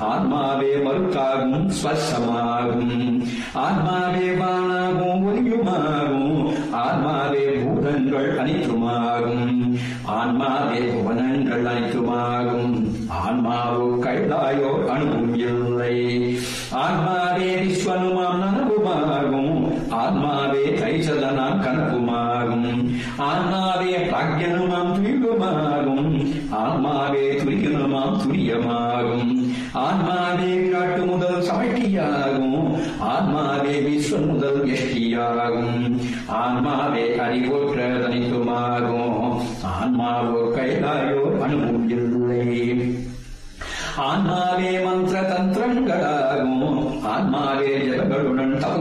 ஆன்மாவே மறுக்காகும் ஸ்வசமாகும் ஆன்மாவே வானாகும் ஒலியுமாகும் ஆன்மாவே பூதங்கள் அனைத்துமாகும் ஆன்மாவே புவனங்கள் அனைத்துமாகும் ஆன்மாவோ கைலாயோ அணுவும் இல்லை ஆன்மாவே விஸ்வனுமாம் நனவுமாகும் ஆன்மாவே தைசதனாம் கனவுமாகும் ஆன்மாவே பிராக்யனுமாம் துயுகமாகும் ஆன்மாவே துரியனுமாம் துரியமாகும் ஆன்மாவே விராட்டு முதல் சமட்டியாகும் ஆன்மாவே விஸ்வன் முதல் எஷ்டியாகும் ஆன்மாவே அறிவோற்ற தனித்துமாகும் ஆன்மாவோ கைலாயோ அணுவும் இல்லை ஆன்மாவே மந்திர தந்திரங்களாகும் ஆன்மாவே ஜபங்களுடன் தவம்